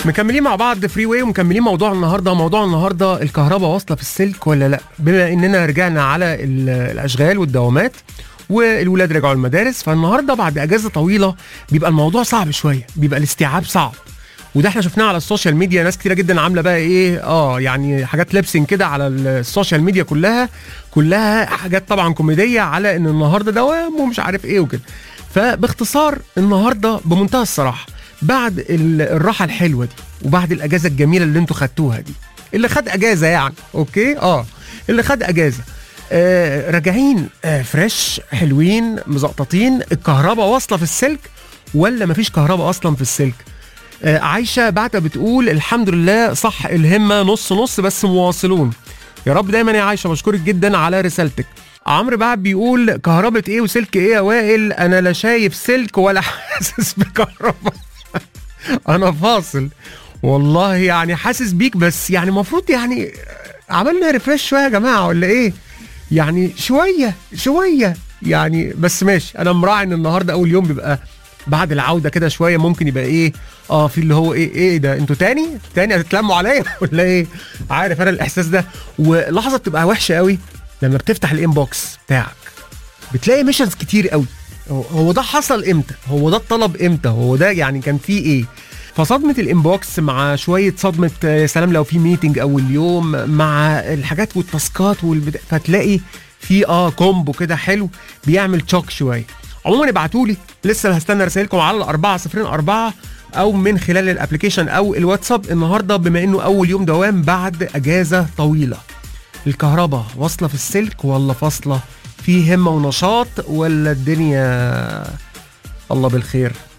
مكملين مع بعض فري واي ومكملين موضوع النهارده موضوع النهارده الكهرباء واصله في السلك ولا لا بما اننا رجعنا على ال- الاشغال والدوامات والولاد رجعوا المدارس فالنهارده بعد اجازه طويله بيبقى الموضوع صعب شويه بيبقى الاستيعاب صعب وده احنا شفناه على السوشيال ميديا ناس كتيره جدا عامله بقى ايه اه يعني حاجات لبسين كده على السوشيال ميديا كلها كلها حاجات طبعا كوميديه على ان النهارده دوام ومش عارف ايه وكده فباختصار النهارده بمنتهى الصراحه بعد ال- الراحه الحلوه دي وبعد الاجازه الجميله اللي انتوا خدتوها دي اللي خد اجازه يعني اوكي اه اللي خد اجازه آه راجعين آه فريش حلوين مزقططين الكهرباء واصله في السلك ولا مفيش كهرباء اصلا في السلك آه عايشه بعتة بتقول الحمد لله صح الهمه نص نص بس مواصلون يا رب دايما يا عايشه بشكرك جدا على رسالتك عمرو بعد بيقول كهرباء ايه وسلك ايه يا وائل انا لا شايف سلك ولا حاسس بكهرباء انا فاصل والله يعني حاسس بيك بس يعني المفروض يعني عملنا ريفرش شويه يا جماعه ولا ايه يعني شويه شويه يعني بس ماشي انا مراعي ان النهارده اول يوم بيبقى بعد العوده كده شويه ممكن يبقى ايه اه في اللي هو ايه ايه ده انتوا تاني تاني هتتلموا عليا ولا ايه عارف انا الاحساس ده ولحظه بتبقى وحشه قوي لما بتفتح الانبوكس بتاعك بتلاقي ميشنز كتير قوي هو- هو ده حصل امتى هو ده الطلب امتى هو ده يعني كان فيه ايه فصدمة الانبوكس مع شوية صدمة آه، يا سلام لو في ميتنج اول يوم مع الحاجات والتاسكات والبدا... فتلاقي في اه كومبو كده حلو بيعمل تشوك شوية عموما ابعتوا لي لسه هستنى رسائلكم على الأربعة صفرين أربعة أو من خلال الابلكيشن أو الواتساب النهاردة بما إنه أول يوم دوام بعد أجازة طويلة الكهرباء واصلة في السلك ولا فاصلة في همة ونشاط ولا الدنيا الله بالخير